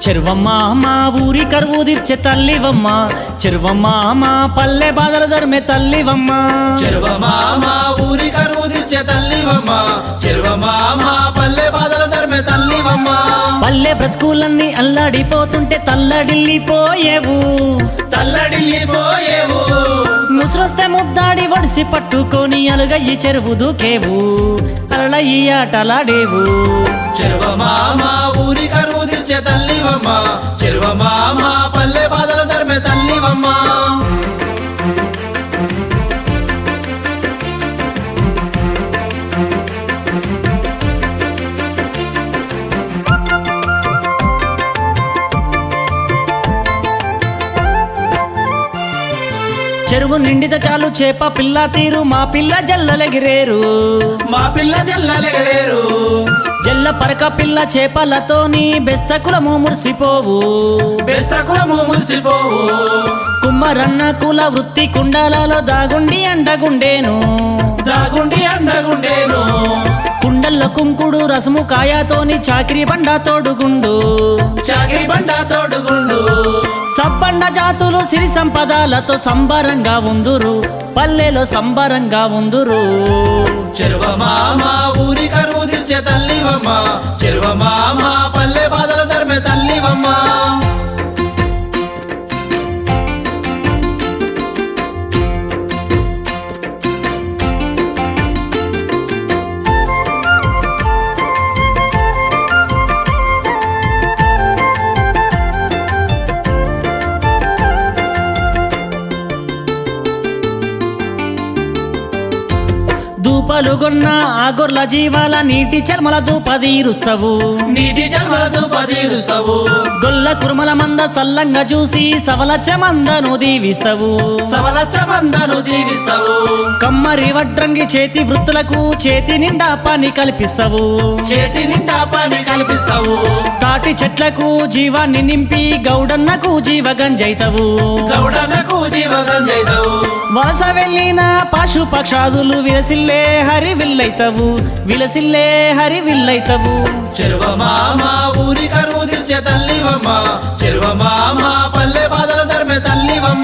చెరువమ్మ మా ఊరి కరువు తీర్చే తల్లివమ్మ చెరువమ్మ మా పల్లె బాధల ధర్మే తల్లివమ్మ చెరువమా మా ఊరి కరువు తెచ్చే తల్లివమ్మ చెరువమా మా పల్లె బాధల ధర్మే తల్లివమ్మ పల్లె బ్రతుకులన్నీ అల్లాడిపోతుంటే తల్లడిల్లిపోయేవు తల్లడిల్లిపోయేవు ముసురొస్తే ముద్దాడి వడిసి పట్టుకొని అలుగయ్యి చెరువు దూకేవు అలలయ్యి ఆటలాడేవు చెరువమా మా ఊరి కరువు తెచ్చే తల్లివమ్మ చెరువమా మా పల్లె బాధల ధర్మే తల్లివమ్మ చెరువు నిండిత చాలు చేప పిల్ల తీరు మా పిల్ల జల్లలెగిరేరు మా పిల్ల జల్లలెగలేరు జల్ల పరక పిల్ల చేపలతోని బెస్తకులము మురిసిపోవు బెస్తకులము మురిసిపోవు కుమ్మరన్న కుల వృత్తి కుండలలో దాగుండి అండగుండేను దాగుండి అండగుండేను కుండల్లో కుంకుడు రసము కాయతోని చాకిరి బండ తోడుగుండు చాకిరి బండ తోడుగుండు సబ్బండ జాతులు సిరి సంపదలతో సంబరంగా ఉందురు పల్లెలో సంబరంగా ఉందురు చెరువమా మా ఊరి కరువు తెచ్చే తల్లివమ్మ చెరువమా మా పల్లె బాధల ధర్మే తల్లివమ్మ దూపలు గొన్న ఆ గొర్ల జీవాల నీటి చర్మల దూపదీరుస్తవు నీటి జన్మలతో పదీరుస్తావు గొల్ల కురుమల మంద సల్లంగా చూసి సవలచ్చ మందను దీవిస్తవు సవలచ్చ మందను దీవిస్తావు కమ్మరి వడ్రంగి చేతి వృత్తులకు చేతి నిండా పని కల్పిస్తవు చేతి నిండా పని కల్పిస్తావు తాటి చెట్లకు జీవాన్ని నింపి గౌడన్నకు జీవ గంజైతవు గౌడనకు జీవగంజైతావు వలస వెళ్ళిన పశు పక్షాదులు విలసిల్లే హరి విల్లైతవు విలసిల్లే హరి విల్లైతవు చెరువమా మా ఊరి కరువు తెచ్చే తల్లివమ్మ చెరువమా మా పల్లె బాధల ధర్మే తల్లివమ్మ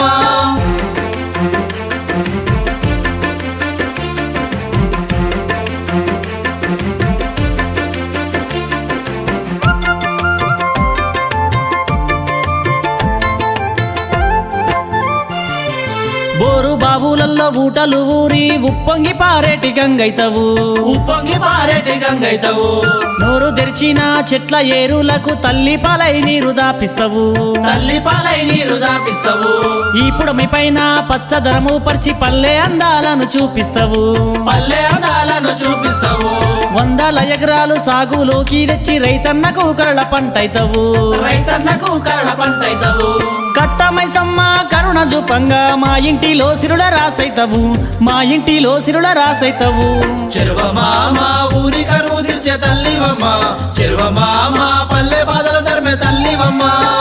బోరు బావులల్లో ఊటలు ఊరి ఉప్పొంగి పారేటి గంగైతవు ఉప్పొంగి పారేటి గంగైతావు నోరు తెరిచిన చెట్ల ఏరులకు తల్లి పాలై నీరు దాపిస్తవు తల్లి పాలై నీరు దాపిస్తావు ఈ పుడమి పైన పచ్చదరము పరిచి పల్లె అందాలను చూపిస్తవు పల్లె అందాలను చూపిస్తావు వందల ఎకరాలు సాగులోకి తెచ్చి రైతన్నకు కరళ పంటైతవు రైతన్నకు కరడ పంటైతావు కట్టమై సమ్మ కరుణ జూపంగా మా ఇంటిలో సిరుల రాసైతవు మా ఇంటిలో సిరుల రాసైతవు చెరువమా మా ఊరి కరువు తెచ్చే తల్లివమ్మ చెరువమా మా పల్లె బాధల ధర్మే తల్లివమ్మ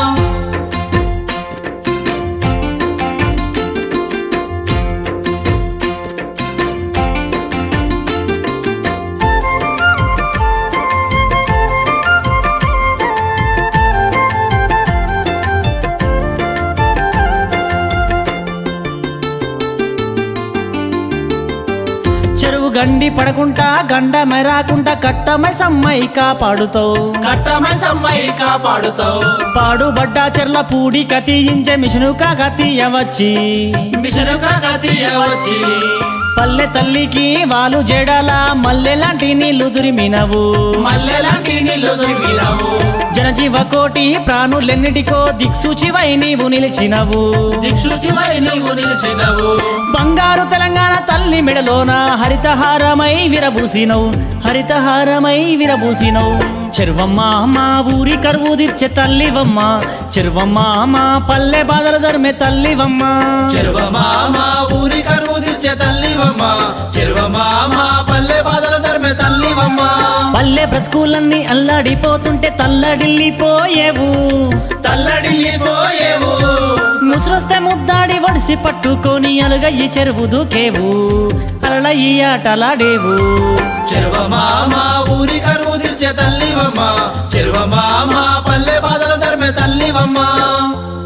చెరువు గండి పడకుంటా గండమై రాకుండా కట్టమై సమ్మై కాపాడుతావు కట్టమై సమ్మయి కాపాడుతావు పాడుబడ్డ చెర్ల పూడి కతీయించే మిషను కాకతీయవచ్చి మిషను కాకతీయ వచ్చి పల్లె తల్లికి వాలు జడల మల్లెలాంటి నీళ్లు దురిమినవు మల్లెలాంటి నీళ్లు దొరికినావు జనజీవ కోటి ప్రాణులెన్నిటికో దిక్సూచివై నీవు నిలిచినవు దిక్సూచివై నీవు నిలిచినవు బంగారు తెలంగాణ తల్లి మెడలోన హరితహారమై విరబూసినవు హరితహారమై విరబూసినవు చెరువమ్మ మా ఊరి కరువు తీర్చే తల్లివమ్మ చెరువమ్మ మా పల్లె బాధల ధర్మే తల్లివమ్మ చెరువమా మా ఊరి కరువు తెచ్చే తల్లివమ్మ చెరువమా మా పల్లె బాధల ధర్మే తల్లివమ్మ పల్లె బ్రతుకులన్నీ అల్లాడిపోతుంటే తల్లడిల్లిపోయేవు తల్లడిల్లిపోయేవు ముసురొస్తే ముద్దాడి వడిసి పట్టుకొని అలుగయ్యి చెరువు దూకేవు అలలయ్యి ఆటలాడేవు చెరువమామ ఊరి కరువు తీర్చే తల్లివమ్మ చెరువమామ పల్లె బాధలు ధర్మే తల్లివమ్మ